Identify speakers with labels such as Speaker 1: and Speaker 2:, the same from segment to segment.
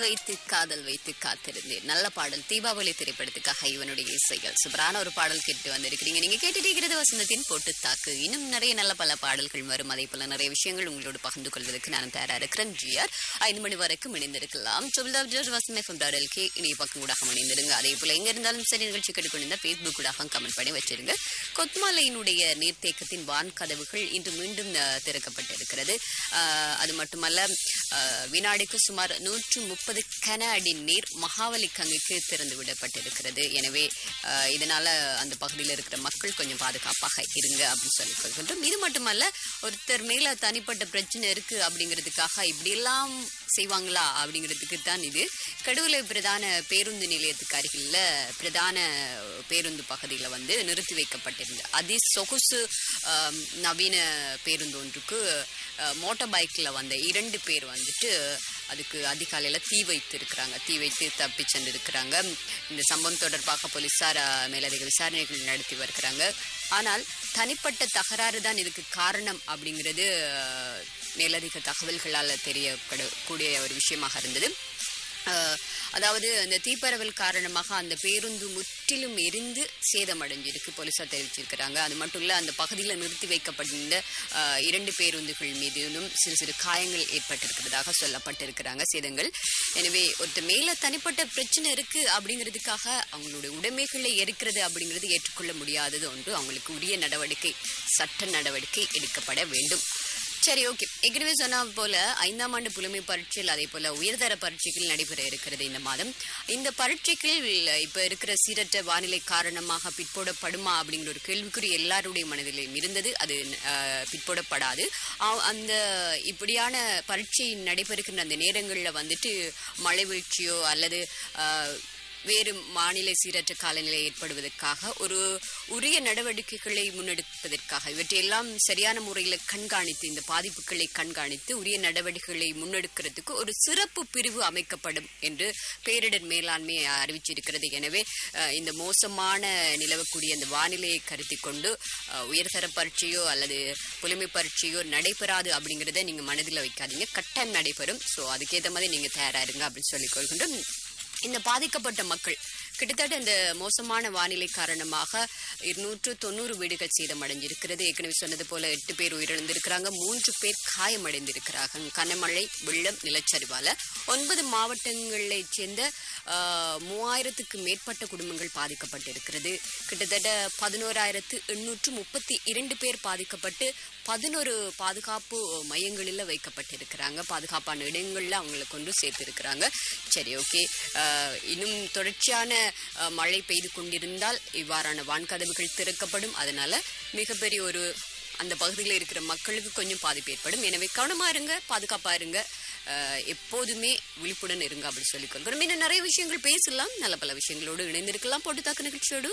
Speaker 1: வைத்து காதல் வைத்து காத்திருந்தேன் நல்ல பாடல் தீபாவளி திரைப்படத்துக்காக இவனுடைய இசைகள் சூப்பரான ஒரு பாடல் கேட்டு வந்திருக்கிறீங்க நீங்க கேட்டுட்டு இருக்கிறது வசந்தத்தின் போட்டு தாக்கு இன்னும் நிறைய நல்ல பல பாடல்கள் வரும் அதே போல நிறைய விஷயங்கள் உங்களோடு பகிர்ந்து கொள்வதற்கு நான் தயாரா இருக்கிறேன் ஜிஆர் ஐந்து மணி வரைக்கும் இணைந்திருக்கலாம் வசந்த எஃப்எம் டாடலுக்கு இணைய பக்கம் கூட இணைந்திருங்க அதே போல எங்க இருந்தாலும் சரி நிகழ்ச்சி கேட்டுக்கொண்டிருந்தா ஃபேஸ்புக் கூட கமெண்ட் பண்ணி வச்சிருங்க கொத்மலையினுடைய நீர்த்தேக்கத்தின் வான் கதவுகள் இன்று மீண்டும் அஹ், திறக்கப்பட்டிருக்கிறது அஹ், அது மட்டுமல்ல அஹ், வினாடிக்கு சுமார் நூற்று முப்பது கன அடி நீர் மகாவலி கங்கைக்கு திறந்து விடப்பட்டிருக்கிறது எனவே அஹ், இதனால அந்த பகுதியில் இருக்கிற மக்கள் கொஞ்சம் பாதுகாப்பாக இருங்க அப்படின்னு சொல்லி கொள்கின்றோம் இது மட்டுமல்ல ஒருத்தர் மேல தனிப்பட்ட பிரச்சனை இருக்கு அப்படிங்கிறதுக்காக இப்படியெல்லாம் செய்வாங்களா அப்படிங்கிறதுக்கு தான் இது கடவுளை பிரதான பேருந்து நிலையத்துக்கு அருகில் பிரதான பேருந்து பகுதியில் வந்து நிறுத்தி வைக்கப்பட்டிருந்தது அதி சொகுசு ஆம், நவீன பேருந்து ஒன்றுக்கு மோட்டார் பைக்கில் வந்த இரண்டு பேர் வந்துட்டு அதுக்கு அதிகாலையில் தீ வைத்து இருக்கிறாங்க தீ வைத்து தப்பி சென்றிருக்கிறாங்க இந்த சம்பவம் தொடர்பாக போலீசார் அஹ், மேலதிக விசாரணைகள் நடத்தி வருகிறாங்க ஆனால் தனிப்பட்ட தகராறு தான் இதுக்கு காரணம் அப்படிங்கிறது அஹ், மேலதிக தகவல்களால் தெரியக்கூடிய ஒரு விஷயமாக இருந்தது அஹ், அதாவது அந்த தீப்பரவல் காரணமாக அந்த பேருந்து முற்றிலும் எரிந்து சேதமடைஞ்சிருக்கு போலீசார் தெரிவிச்சிருக்கிறாங்க அது மட்டும் இல்ல அந்த பகுதியில் நிறுத்தி வைக்கப்பட்டிருந்த அஹ், இரண்டு பேருந்துகள் மீதிலும் சிறு சிறு காயங்கள் ஏற்பட்டிருக்கிறதாக சொல்லப்பட்டிருக்கிறாங்க சேதங்கள் எனவே ஒருத்தர் மேல தனிப்பட்ட பிரச்சனை இருக்கு அப்படிங்கிறதுக்காக அவங்களுடைய உடைமைகளை எரிக்கிறது அப்படிங்கிறது ஏற்றுக்கொள்ள முடியாதது ஒன்று அவங்களுக்கு உரிய நடவடிக்கை சட்ட நடவடிக்கை எடுக்கப்பட வேண்டும் சரி ஓகே ஏற்கனவே சொன்ன போல ஐந்தாம் ஆண்டு புலமை பரீட்சையில் அதே போல உயர்தர பரீட்சைகள் நடைபெற இருக்கிறது இந்த மாதம் இந்த பரீட்சைகள் இப்ப இருக்கிற சீரற்ற வானிலை காரணமாக பிற்போடப்படுமா அப்படிங்கிற ஒரு கேள்விக்குறி எல்லாருடைய மனதிலும் இருந்தது அது அஹ், பிற்போடப்படாது ஆ- அந்த இப்படியான பரீட்சை நடைபெறுகின்ற அந்த நேரங்களில் வந்துட்டு மழை வீழ்ச்சியோ அல்லது அஹ், வேறு மாநில சீரற்ற காலநிலை ஏற்படுவதற்காக ஒரு உரிய நடவடிக்கைகளை முன்னெடுப்பதற்காக இவற்றையெல்லாம் சரியான முறையில் கண்காணித்து இந்த பாதிப்புகளை கண்காணித்து உரிய நடவடிக்கைகளை முன்னெடுக்கிறதுக்கு ஒரு சிறப்பு பிரிவு அமைக்கப்படும் என்று பேரிடர் மேலாண்மை அறிவிச்சிருக்கிறது எனவே அஹ், இந்த மோசமான நிலவக்கூடிய அந்த வானிலையை கருத்தில் கொண்டு அஹ், உயர்தர பரீட்சையோ அல்லது புலமை பரீட்சையோ நடைபெறாது அப்படிங்கிறத நீங்க மனதில் வைக்காதீங்க கட்டாயம் நடைபெறும் ஸோ அதுக்கேற்ற மாதிரி நீங்க தயாரா இருங்க அப்படின்னு சொல்லிக் கொள்கின்றோம் இந்த பாதிக்கப்பட்ட மக்கள் கிட்டத்தட்ட இந்த மோசமான வானிலை காரணமாக இருநூற்று தொண்ணூறு வீடுகள் சேதமடைஞ்சிருக்கிறது ஏற்கனவே சொன்னது போல எட்டு பேர் உயிரிழந்திருக்கிறாங்க மூன்று பேர் காயமடைந்திருக்கிறாங்க கனமழை வெள்ளம் நிலச்சரிவால ஒன்பது மாவட்டங்களைச் சேர்ந்த ஆஹ், மூவாயிரத்துக்கு மேற்பட்ட குடும்பங்கள் பாதிக்கப்பட்டிருக்கிறது கிட்டத்தட்ட பதினோராயிரத்து எண்ணூற்று முப்பத்தி இரண்டு பேர் பாதிக்கப்பட்டு பதினோரு பாதுகாப்பு மையங்களில் வைக்கப்பட்டிருக்கிறாங்க பாதுகாப்பான இடங்களில் அவங்களை கொண்டு சேர்த்திருக்கிறாங்க சரி ஓகே இன்னும் தொடர்ச்சியான அஹ், மழை பெய்து கொண்டிருந்தால் இவ்வாறான வான்கதவுகள் திறக்கப்படும் அதனால மிகப்பெரிய ஒரு அந்த பகுதியில் இருக்கிற மக்களுக்கு கொஞ்சம் பாதிப்பு ஏற்படும் எனவே கவனமா இருங்க பாதுகாப்பா இருங்க அஹ், எப்போதுமே விழிப்புடன் இருங்க அப்படி சொல்லிக் கொள்கிறோம் இன்னும் நிறைய விஷயங்கள் பேசலாம் நல்ல பல விஷயங்களோடு இணைந்திருக்கலாம் போட்டு தாக்கு நிகழ்ச்சியோடு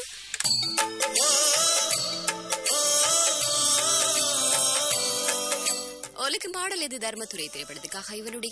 Speaker 1: ஒலிக்கும் பாடல் இது தர்மத்துறை திரைப்படத்துக்காக இவனுடைய